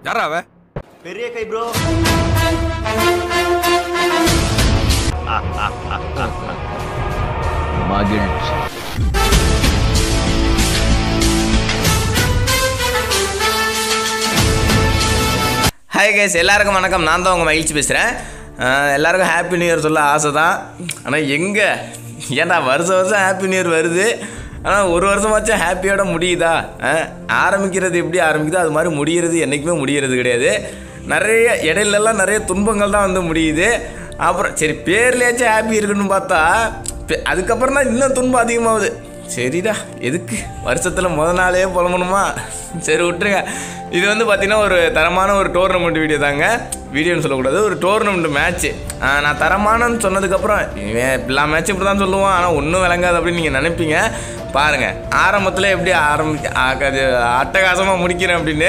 யாரா அவ பெரிய கை ப்ரோ மகிழ்ச்சி ஹாய் கைஸ் எல்லாருக்கும் வணக்கம் நான் தான் உங்கள் மகிழ்ச்சி பேசுகிறேன் எல்லாருக்கும் ஹாப்பி நியூ இயர் சொல்ல ஆசை தான் ஆனால் எங்கே ஏன்டா வருஷம் வருஷம் ஹாப்பி நியூ இயர் வருது ஆனால் ஒரு வருஷமாச்சும் ஹாப்பியோட முடியுதா அஹ், ஆரம்பிக்கிறது எப்படி ஆரம்பிக்குதோ அது மாதிரி முடிகிறது என்றைக்குமே முடிகிறது கிடையாது நிறைய இடையிலலாம் நிறைய துன்பங்கள் தான் வந்து முடியுது அப்புறம் சரி பேர்லேயாச்சும் ஹாப்பி இருக்குன்னு பார்த்தா பே- அதுக்கப்புறம் தான் இன்னும் துன்பம் அதிகமாகுது சரிடா எதுக்கு வருஷத்தில் முத நாளே புலம்பணுமா சரி விட்டுருங்க இது வந்து பார்த்தீங்கன்னா ஒரு தரமான ஒரு டோர்னமெண்ட் வீடியோ தாங்க வீடியோன்னு சொல்லக்கூடாது ஒரு டோர்னமெண்ட் மேட்ச்சு நான் தரமானன்னு சொன்னதுக்கப்புறம் இவன் எல்லா மேட்சும் இப்படி தான் சொல்லுவான் ஆனால் ஒன்றும் விளங்காது அப்படின்னு நீங்கள் நினைப்பீங்க பாருங்கள் ஆரம்பத்தில் எப்படி ஆரம்பி ஆ- அது அட்டகாசமாக முடிக்கிறேன் அப்படின்னு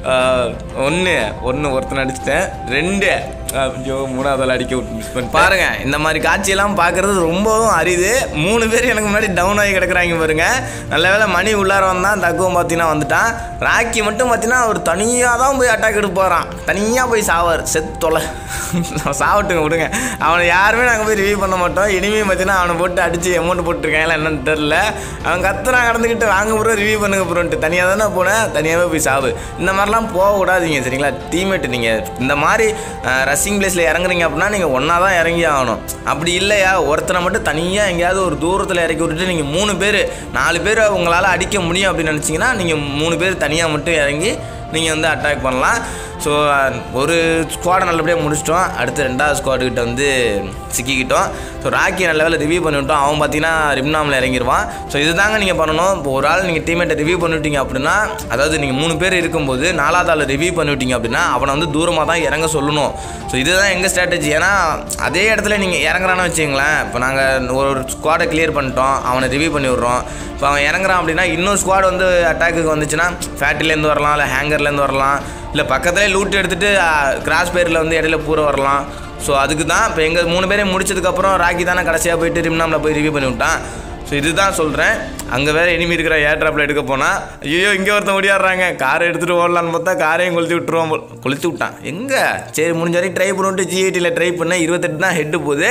ஒன்று ஒன்று ஒருத்தன் அடிச்சிட்டேன் ரெண்டு ஐயோ மூணாவது அடிக்க மிஸ் பண்ணி பாருங்க இந்த மாதிரி காட்சியெல்லாம் பார்க்கறது ரொம்பவும் அரிது மூணு பேர் எனக்கு முன்னாடி டவுன் ஆகி கிடக்குறாங்க பாருங்க நல்ல வேளை மணி உள்ளார வந்தான் தக்குவம் பார்த்தீங்கன்னா வந்துட்டான் ராக்கி மட்டும் பார்த்தீங்கன்னா அவர் தனியாக தான் போய் அட்டாக் எடுக்க போகிறான் தனியாக போய் சாவார் செத்தொலை சாவட்டுங்க விடுங்க அவனை யாருமே நாங்கள் போய் ரிவ்யூ பண்ண மாட்டோம் இனிமேல் பார்த்தீங்கன்னா அவனை போட்டு அடித்து அமௌண்ட் போட்டிருக்காங்களா என்னன்னு தெரில அவன் கத்துறான் கடந்துக்கிட்டு வாங்க ப்ரோ ரிவ்யூ பண்ணுங்க ப்ரோன்ட்டு தனியாக தானே போனேன் தனியாகவே போய் சாவு இந்த மாதிரிலாம் போக விடாதீங்க சரிங்களா டீம்மேட் நீங்கள் இந்த மாதிரி ரஸ்ஸிங் பிளேஸில் இறங்குறீங்க அப்படின்னா நீங்கள் ஒன்றா தான் இறங்கி ஆகணும் அப்படி இல்லையா ஒருத்தனை மட்டும் தனியாக எங்கேயாவது ஒரு தூரத்தில் இறக்கி விட்டுட்டு நீங்கள் மூணு பேர் நாலு பேர் உங்களால் அடிக்க முடியும் அப்படின்னு நினச்சிங்கன்னா நீங்கள் மூணு பேர் தனியாக மட்டும் இறங்கி நீங்கள் வந்து அட்டாக் பண்ணலாம் ஸோ ஒரு ஸ்குவாடை நல்லபடியாக முடிச்சிட்டோம் அடுத்து ரெண்டாவது ஸ்குவாடுக்கிட்ட வந்து சிக்கிக்கிட்டோம் ஸோ ராக்கி நல்ல வேலை ரிவ்யூ பண்ணிவிட்டோம் அவன் பார்த்தீங்கன்னா ரிம்னாமில் இறங்கிடுவான் ஸோ இதுதாங்க நீங்கள் பண்ணணும் இப்போ ஒரு ஆள் நீங்கள் டீமேட்டை ரிவ்யூ பண்ணிவிட்டீங்க அப்படின்னா அதாவது நீங்கள் மூணு பேர் இருக்கும்போது நாலாவது ஆள் ரிவ்யூ பண்ணிவிட்டீங்க அப்படின்னா அவனை வந்து தூரமாக தான் இறங்க சொல்லணும் ஸோ இதுதான் எங்கள் ஸ்ட்ராட்டஜி ஏன்னா அதே இடத்துல நீங்கள் இறங்குறான்னு வச்சுங்களேன் இப்போ நாங்கள் ஒரு ஸ்குவாடை கிளியர் பண்ணிட்டோம் அவனை ரிவ்யூ பண்ணி விட்றோம் இப்போ அவன் இறங்குறான் அப்படின்னா இன்னொரு ஸ்குவாட் வந்து அட்டாக்குக்கு வந்துச்சுன்னா ஃபேக்ட்ரிலேருந்து வரலாம் இல்லை ஹேங்கர்லேருந்து வரலாம் இல்லை பக்கத்துலேயே லூட் எடுத்துகிட்டு கிராஸ் பேரில் வந்து இடையில பூர வரலாம் ஸோ அதுக்கு தான் இப்போ எங்கள் மூணு பேரையும் முடிச்சதுக்கப்புறம் ராக்கி தானே கடைசியாக போயிட்டு ரிம்னாமில் போய் ரிவ்யூ பண்ணி விட்டான் ஸோ இதுதான் சொல்கிறேன் அங்கே வேறு எனிமி இருக்கிற ஏர் ட்ராப்பில் எடுக்க போனால் ஐயோ இங்கே ஒருத்தன் ஓடியாடுறாங்க காரை எடுத்துகிட்டு ஓடலான்னு பார்த்தா காரையும் கொளுத்தி விட்டுருவோம் போல். கொளுத்தி விட்டான் எங்கே சரி முடிஞ்ச வரைக்கும் ட்ரை பண்ணிவிட்டு ஜிஐடியில் ட்ரை பண்ணேன் இருபத்தெட்டு தான் ஹெட்டு போகுது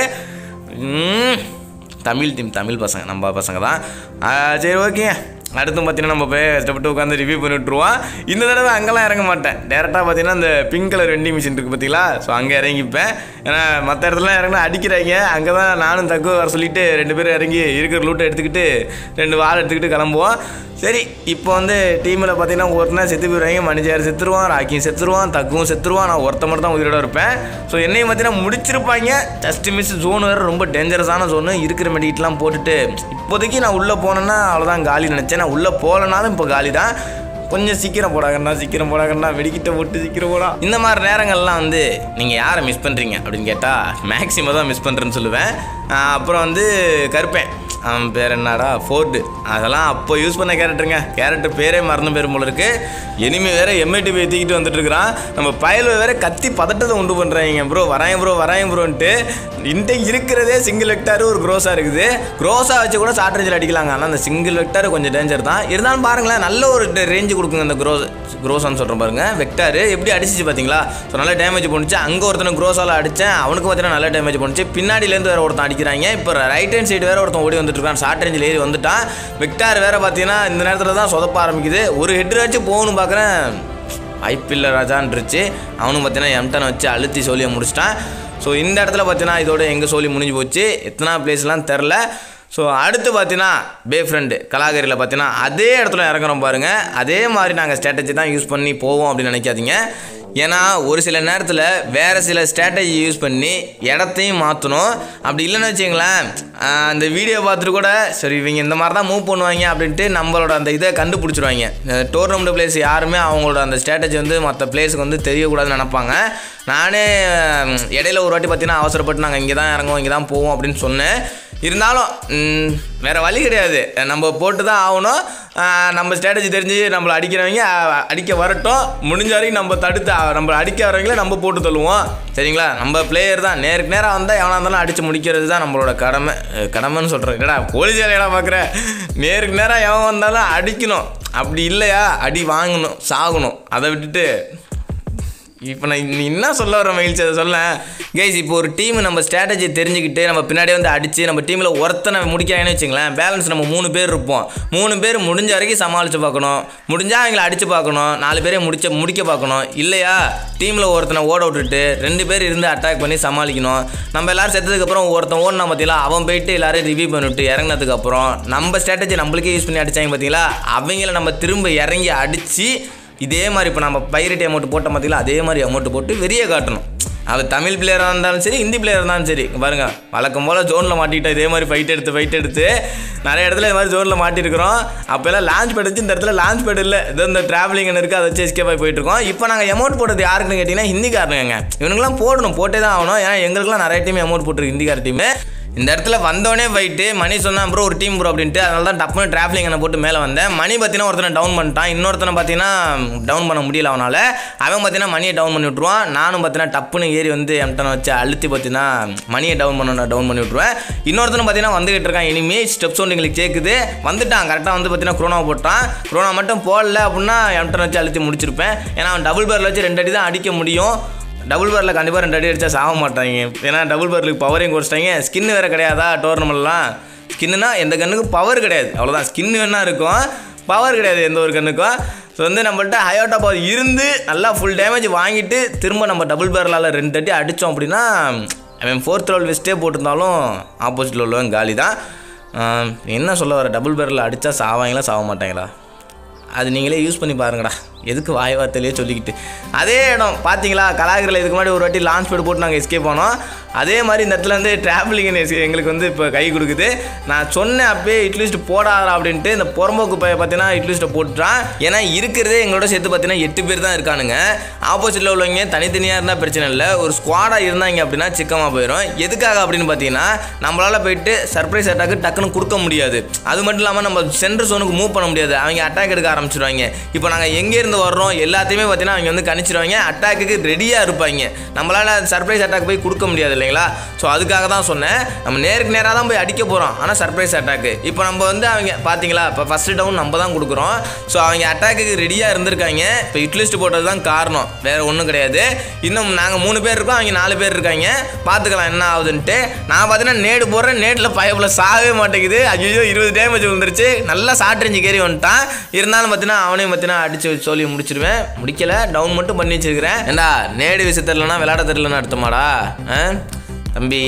ம், தமிழ் டீம் தமிழ் பசங்க நம்ம பசங்க தான் ஆ, சரி ஓகே அடுத்து பார்த்தீங்கன்னா நம்ம போய் கஷ்டப்பட்டு உட்காந்து ரிவ்யூ பண்ணி விட்ருவோம் இந்த தடவை அங்கெல்லாம் இறங்க மாட்டேன் டேரெக்டாக பார்த்தீங்கன்னா இந்த பிங்க் கலர் வெண்டி மிஷின் இருக்குது பார்த்தீங்களா ஸோ அங்கே இறங்கிப்பேன் ஏன்னா மற்ற இடத்துலலாம் இறங்கினா அடிக்கிறாங்க அங்கே தான் நானும் தக்கு வர சொல்லிட்டு ரெண்டு பேரும் இறங்கி இருக்கிற லூட்டை எடுத்துக்கிட்டு ரெண்டு வால் எடுத்துக்கிட்டு கிளம்புவோம் சரி இப்போ வந்து டீமில் பார்த்தீங்கன்னா ஒருத்தனா செத்து போயிடுவாங்க மணிஜார் செத்துருவான் ராக்கியும் செத்துருவான் தக்குவும் செத்துருவான் நான் ஒருத்த மட்டும் தான் உயிரோட இருப்பேன் ஸோ என்னையும் பார்த்தீங்கன்னா முடிச்சிருப்பாங்க ஜஸ்ட் மிஸ் ஜோன் வேறு ரொம்ப டேஞ்சரஸான ஜோனு இருக்கிற மெடிக்கிட்லாம் போட்டுட்டு இப்போதைக்கு நான் உள்ளே போனேன்னா அவ்வளோதான் காலி நினச்சேன் நான் உள்ளே போகலனாலும் இப்போ காலி தான் கொஞ்சம் சீக்கிரம் போடாங்கண்ணா சீக்கிரம் போடாங்கண்ணா வெடிக்கிட்ட போட்டு சீக்கிரம் போடா இந்த மாதிரி நேரங்கள்லாம் வந்து நீங்கள் யாரை மிஸ் பண்ணுறீங்க அப்படின்னு கேட்டால் மேக்ஸிமம் தான் மிஸ் பண்ணுறேன்னு சொல்லுவேன் ஆஹ் அப்புறம் வந்து கருப்பேன் அவன் பேர் என்னடா ஃபோர்டு அதெல்லாம் அப்போ யூஸ் பண்ண கேரக்டருங்க கேரக்டர் பேரே மறந்து பேர் போல இருக்கு எனிமே வேற எம்ஐடி போய் தூக்கிட்டு வந்துட்டு இருக்கிறான் நம்ம பயல வேற கத்தி பதட்டத்தை உண்டு பண்ணுறாங்க ப்ரோ வராயன் ப்ரோ வராயன் ப்ரோன்ட்டு இன்றைக்கு இருக்கிறதே சிங்கிள் வெக்டார் ஒரு க்ரோஸாக இருக்குது க்ரோஸாக வச்சு கூட ஷார்ட் அடிக்கலாங்க ஆனால் அந்த சிங்கிள் வெக்டார் கொஞ்சம் டேஞ்சர் தான் இருந்தாலும் பாருங்களேன் நல்ல ஒரு ரேஞ்சு கொடுக்குங்க இந்த க்ரோஸ் க்ரோஸான்னு சொல்கிறேன் பாருங்க வெக்டார் எப்படி அடிச்சிச்சு பார்த்தீங்களா ஸோ நல்ல டேமேஜ் பண்ணுச்சு அங்கே ஒருத்தனை க்ரோஸால் அடித்தேன் அவனுக்கு பார்த்தீங்கன்னா நல்ல டேமேஜ் பண்ணுச்சு பின்னாடியிலேருந்து வேற ஒருத்தன் அடிக்கிறாங்க இப்போ ரைட் ஹேண்ட் சைடு வேற ஒருத்தன் ஓடி வந்துட்டு இருக்கான் ஷார்ட் ரேஞ்சில் ஏறி வந்துட்டான் வெக்டார் வேற பார்த்தீங்கன்னா இந்த நேரத்தில் தான் சொதப்ப ஆரம்பிக்குது ஒரு ஹெட் வச்சு போகணும் பார்க்குறேன் ஐபிஎல்ல ராஜான்ருச்சு அவனும் பார்த்தீங்கன்னா எம்டனை வச்சு அழுத்தி சோழியை முடிச்சிட்டான் ஸோ இந்த இடத்துல பார்த்தீங்கன்னா இதோட எங்கள் சோழி முடிஞ்சு போச்சு எத்தனை பிளேஸ்லாம் தெரில ஸோ அடுத்து பார்த்தீங்கன்னா பே ஃப்ரெண்டு கலாகரியில் பார்த்தீங்கன்னா அதே இடத்துல இறங்குறோம் பாருங்கள் அதே மாதிரி நாங்கள் ஸ்ட்ராட்டஜி தான் யூஸ் பண்ணி போவோம் அப்படின்னு நினைக்காதீங்க ஏன்னா ஒரு சில நேரத்தில் வேறு சில ஸ்ட்ராட்டஜி யூஸ் பண்ணி இடத்தையும் மாற்றணும் அப்படி இல்லைன்னு வச்சுங்களேன் ஆஹ் அந்த வீடியோ பார்த்துட்டு கூட சரி இவங்க இந்த மாதிரி தான் மூவ் பண்ணுவாங்க அப்படின்ட்டு நம்மளோட அந்த இதை கண்டுபிடிச்சிருவாங்க டோர்னமெண்ட் பிளேஸ் யாருமே அவங்களோட அந்த ஸ்ட்ராட்டஜி வந்து மற்ற பிளேஸுக்கு வந்து தெரியக்கூடாதுன்னு நினப்பாங்க நானே ம், இடையில ஒரு வாட்டி பார்த்தீங்கன்னா அவசரப்பட்டு நாங்கள் இங்கே தான் இறங்குவோம் இங்கே தான் போவோம் அப்படின்னு சொன்னேன் இருந்தாலும் ம், வேற வழி கிடையாது நம்ம போட்டு தான் ஆகணும் ஆஹ் நம்ம ஸ்ட்ராட்டஜி தெரிஞ்சு நம்மளை அடிக்கிறவங்க ஆஹ் அடிக்க வரட்டும் முடிஞ்ச வரைக்கும் நம்ம தடுத்து ஆஹ் நம்மளை அடிக்க வரவங்களே நம்ம போட்டு தள்ளுவோம் சரிங்களா நம்ம பிளேயர் தான் நேருக்கு நேரம் வந்தால் எவனாக இருந்தாலும் அடித்து முடிக்கிறது தான் நம்மளோட கடமை அஹ் கடமைன்னு சொல்கிறேன் என்னடா போலீஸ் வேலையடா பார்க்குறேன் நேருக்கு நேரம் எவன் வந்தாலும் அடிக்கணும் அப்படி இல்லையா அடி வாங்கணும் சாகணும் அதை விட்டுட்டு இப்போ நான் நீ என்ன சொல்ல வர மகிழ்ச்சி அதை சொல்ல கைஸ் இப்போ ஒரு டீம் நம்ம ஸ்ட்ராட்டஜி தெரிஞ்சுக்கிட்டு நம்ம பின்னாடியே வந்து அடித்து நம்ம டீமில் ஒருத்தனை முடிக்கிறாங்கன்னு வச்சுங்களேன் பேலன்ஸ் நம்ம மூணு பேர் இருப்போம் மூணு பேர் முடிஞ்ச வரைக்கும் சமாளித்து பார்க்கணும் முடிஞ்சால் அவங்கள அடித்து பார்க்கணும் நாலு பேரை முடிச்ச முடிக்க பார்க்கணும் இல்லையா டீமில் ஒருத்தனை ஓட விட்டுட்டு ரெண்டு பேர் இருந்து அட்டாக் பண்ணி சமாளிக்கணும் நம்ம எல்லாரும் செத்ததுக்கப்புறம் ஒருத்தன் ஓடினா பார்த்தீங்களா அவன் போயிட்டு எல்லாரையும் ரிவ்யூ பண்ணிவிட்டு இறங்கினதுக்கப்புறம் நம்ம ஸ்ட்ராட்டஜி நம்மளுக்கே யூஸ் பண்ணி அடித்தாங்க பார்த்தீங்களா அவங்கள நம்ம திரும்ப இறங்கி அடித்து இதே மாதிரி இப்போ நம்ம பைரட்டி அமௌண்ட் போட்ட பார்த்தீங்களா அதே மாதிரி அமௌண்ட் போட்டு வெறிய காட்டணும் அது தமிழ் பிளேயராக இருந்தாலும் சரி ஹிந்தி பிளேயராக இருந்தாலும் சரி இங்க பாருங்க வழக்கம் போல் ஜோனில் மாட்டிக்கிட்டோம் இதே மாதிரி ஃபைட் எடுத்து ஃபைட் எடுத்து நிறைய இடத்துல இது மாதிரி ஜோனில் மாட்டிருக்கிறோம் அப்போல்லாம் லான்ச் பேட் வச்சு இந்த இடத்துல லான்ச் பேட் இல்லை இது இந்த ட்ராவலிங் இருக்குது அதை வச்சு எஸ்கேப் ஆகி போயிட்டு இருக்கோம் இப்போ நாங்கள் அமௌண்ட் போட்டது யாருக்குன்னு கேட்டிங்கன்னா ஹிந்திக்காரனுங்க இவனுங்களாம் போடணும் போட்டே தான் ஆகணும் ஏன்னா எங்களுக்குலாம் நிறைய டீம் அமௌண்ட் போட்டிருக்கு ஹிந்திக்கார டீமு இந்த இடத்துல வந்தோடனே ஃபைட்டு மணி சொன்னான் ப்ரோ ஒரு டீம் ப்ரோ அப்படின்ட்டு அதனால தான் டப்புனு டிராஃபிங் என்ன போட்டு மேலே வந்தேன் மணி பார்த்தீங்கன்னா ஒருத்தனை டவுன் பண்ணிட்டான் இன்னொருத்தனை பார்த்தீங்கன்னா டவுன் பண்ண முடியல அவனால் அவன் பார்த்தீங்கன்னா மணியை டவுன் பண்ணி விட்ருவான் நானும் பார்த்தீங்கன்னா டப்புன்னு ஏறி வந்து எம்டனை வச்சு அழுத்தி பார்த்தீங்கன்னா மணியை டவுன் பண்ண டவுன் பண்ணி விட்ருவேன் இன்னொருத்தனை பார்த்தீங்கன்னா வந்துகிட்டு இருக்கான் இனிமே ஸ்டெப் சவுண்ட் எங்களுக்கு கேட்குது வந்துட்டான் கரெக்டாக வந்து பார்த்தீங்கன்னா குரோனா போட்டான் குரோனா மட்டும் போடல அப்படின்னா எம்டனை வச்சு அழுத்தி முடிச்சிருப்பேன் ஏன்னா அவன் டபுள் பேரில் வச்சு ரெண்டு அடி தான் அடிக்க முடியும் டபுள் பேரில் கண்டிப்பாக ரெண்டு அடி அடித்தா சாக மாட்டாங்க ஏன்னா டபுள் பேர்லுக்கு பவரையும் குறைச்சிட்டாங்க ஸ்கின் வேறு கிடையாதா டோர்னமெண்ட்லாம் ஸ்கின்னுனா எந்த கண்ணுக்கும் பவர் கிடையாது அவ்வளோதான் ஸ்கின் வேணா இருக்கும் பவர் கிடையாது எந்த ஒரு கண்ணுக்கும் ஸோ வந்து நம்மள்ட்ட ஹயோட்டா பவர் இருந்து நல்லா ஃபுல் டேமேஜ் வாங்கிட்டு திரும்ப நம்ம டபுள் பேரலால் ரெண்டு அடி அடித்தோம் அப்படின்னா அவன் ஃபோர்த் ரோல் வெஸ்ட்டே போட்டிருந்தாலும் ஆப்போசிட்டில் உள்ளவன் காலி தான் ஆஹ், என்ன சொல்ல வர டபுள் பேரில் அடித்தா சாவாங்களா சாக மாட்டாங்களா அது நீங்களே யூஸ் பண்ணி பாருங்கடா எதுக்கு வாய் வார்த்தையிலே சொல்லிக்கிட்டு அதே இடம் பார்த்தீங்களா கலாகரில் இதுக்கு முன்னாடி ஒரு வாட்டி லான்ச் பேட் போட்டு நாங்கள் எஸ்கேப் பண்ணோம் அதே மாதிரி இந்த இடத்துல வந்து டிராவலிங் எங்களுக்கு வந்து இப்போ கை கொடுக்குது நான் சொன்னேன் அப்பயே இட்லிஸ்ட் போடாதா அப்படின்ட்டு இந்த புறம்போக்கு பைய பார்த்தீங்கன்னா இட்லிஸ்ட்டை போட்டுட்டான் ஏன்னா இருக்கிறதே எங்களோட சேர்த்து பார்த்தீங்கன்னா எட்டு பேர் தான் இருக்கானுங்க ஆப்போசிட்டில் உள்ளவங்க தனித்தனியாக இருந்தால் பிரச்சனை இல்லை ஒரு ஸ்குவாடாக இருந்தாங்க அப்படின்னா சிக்கமாக போயிடும் எதுக்காக அப்படின்னு பார்த்தீங்கன்னா நம்மளால் போயிட்டு சர்ப்ரைஸ் அட்டாக்கு டக்குன்னு கொடுக்க முடியாது அது மட்டும் இல்லாமல் நம்ம சென்டர் ஜோனுக்கு மூவ் பண்ண முடியாது அவங்க அட்டாக் எடுக்க ஆரம்பிச்சிருவாங்க இப்போ நாங்கள் எங்கேருந்து வர்றோம் எல்லாத்தையுமே பார்த்தீங்கன்னா அவங்க வந்து கணிச்சிருவாங்க அட்டாக்குக்கு ரெடியாக இருப்பாங்க நம்மளால் சர்ப்ரைஸ் அட்டாக் போய் கொடுக்க முடியாது இல்லைங்களா ஸோ அதுக்காக தான் சொன்னேன் நம்ம நேருக்கு நேராக தான் போய் அடிக்க போகிறோம் ஆனால் சர்ப்ரைஸ் அட்டாக்கு இப்போ நம்ம வந்து அவங்க பார்த்தீங்களா இப்போ ஃபஸ்ட்டு டவுன் நம்ம தான் கொடுக்குறோம் ஸோ அவங்க அட்டாக்குக்கு ரெடியாக இருந்திருக்காங்க இப்போ இட்லிஸ்ட் போட்டது தான் காரணம் வேறு ஒன்றும் கிடையாது இன்னும் நாங்கள் மூணு பேர் இருக்கோம் அவங்க நாலு பேர் இருக்காங்க பார்த்துக்கலாம் என்ன ஆகுதுன்ட்டு நான் பார்த்தீங்கன்னா நேடு போடுறேன் நேட்டில் பயப்பில் சாகவே மாட்டேங்குது ஐயோ இருபது டேமேஜ் விழுந்துருச்சு நல்லா சாட்ரிஞ்சு கேரி வந்துட்டான் இருந்தாலும் பார்த்தீங்கன்னா அவனையும் பார்த்தீங்கன்னா அடிச்சு சொல்லி முடிச்சிருவேன் முடிக்கல டவுன் மட்டும் பண்ணி வச்சிருக்கிறேன் ஏண்டா நேடு விஷயம் தெரிலனா விளையாட தெரிலன்னு அர்த்தமாடா ஆ? தம்பி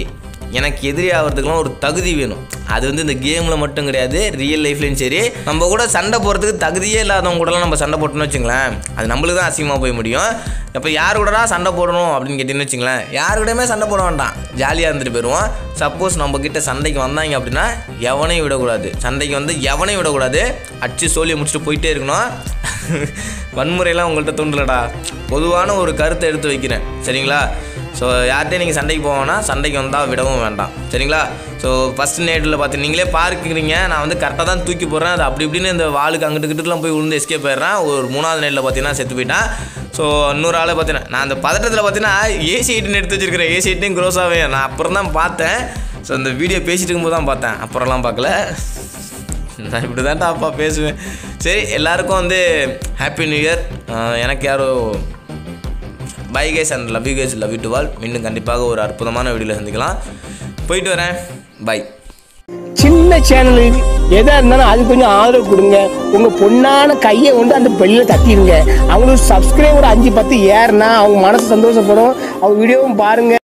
எனக்கு எதிரி ஆகிறதுக்குலாம் ஒரு தகுதி வேணும் அது வந்து இந்த கேமில் மட்டும் கிடையாது ரியல் லைஃப்லையும் சரி நம்ம கூட சண்டை போடுறதுக்கு தகுதியே இல்லாதவங்க கூடலாம் நம்ம சண்டை போட்டோம்னு வச்சுங்களேன் அது நம்மளுக்கு தான் அசிங்கமாக போய் முடியும் இப்போ யார் கூடடா சண்டை போடணும் அப்படின்னு கேட்டிங்கன்னு வச்சுங்களேன் யார் கூடயுமே சண்டை போட வேண்டாம் ஜாலியாக இருந்துட்டு போயிடுவோம் சப்போஸ் நம்ம கிட்ட சண்டைக்கு வந்தாங்க அப்படின்னா எவனையும் விடக்கூடாது சண்டைக்கு வந்து எவனையும் விடக்கூடாது அடிச்சு சோழியை முடிச்சுட்டு போயிட்டே இருக்கணும் வன்முறையெல்லாம் உங்கள்கிட்ட தூண்டலடா பொதுவான ஒரு கருத்தை எடுத்து வைக்கிறேன் சரிங்களா ஸோ யார்கிட்டயும் நீங்கள் சண்டைக்கு போவோன்னா சண்டைக்கு வந்தால் விடவும் வேண்டாம் சரிங்களா ஸோ ஃபஸ்ட் நேட்டில் பார்த்து நீங்களே பார்க்குறீங்க நான் வந்து கரெக்டாக தான் தூக்கி போடுறேன் அது அப்படி இப்படின்னு இந்த வாளுக்கு அங்கிட்டு கிட்டுலாம் போய் விழுந்து எஸ்கேப் போயிடுறேன் ஒரு மூணாவது நேட்டில் பார்த்தீங்கன்னா செத்து போயிட்டேன் ஸோ இன்னொரு ஆளை பார்த்தீங்கன்னா நான் அந்த பதட்டத்தில் பார்த்தீங்கன்னா ஏசி எயிட்டுன்னு எடுத்து வச்சிருக்கிறேன் ஏசி எயிட்டையும் க்ரோஸாகவே நான் அப்புறம் தான் பார்த்தேன் ஸோ இந்த வீடியோ பேசிட்டு இருக்கும்போது தான் பார்த்தேன் அப்புறம்லாம் பார்க்கல நான் இப்படி தான்டா அப்பா பேசுவேன் சரி எல்லாருக்கும் வந்து ஹாப்பி நியூ இயர் எனக்கு யாரோ bye guys and love you guys love you too வால் மீண்டும் கண்டிப்பாக ஒரு அற்புதமான வீடியோவில் சந்திக்கலாம் போயிட்டு வரேன் பை சின்ன சேனலு எதா இருந்தாலும் அது கொஞ்சம் ஆதரவு கொடுங்க உங்க பொண்ணான கையை கொண்டு அந்த பெல்லில தட்டிடுங்க அவங்களுக்கு சப்ஸ்கிரைபர் அஞ்சு பத்து ஏறுனா அவங்க மனசு சந்தோஷப்படும் அவங்க வீடியோவும் பாருங்க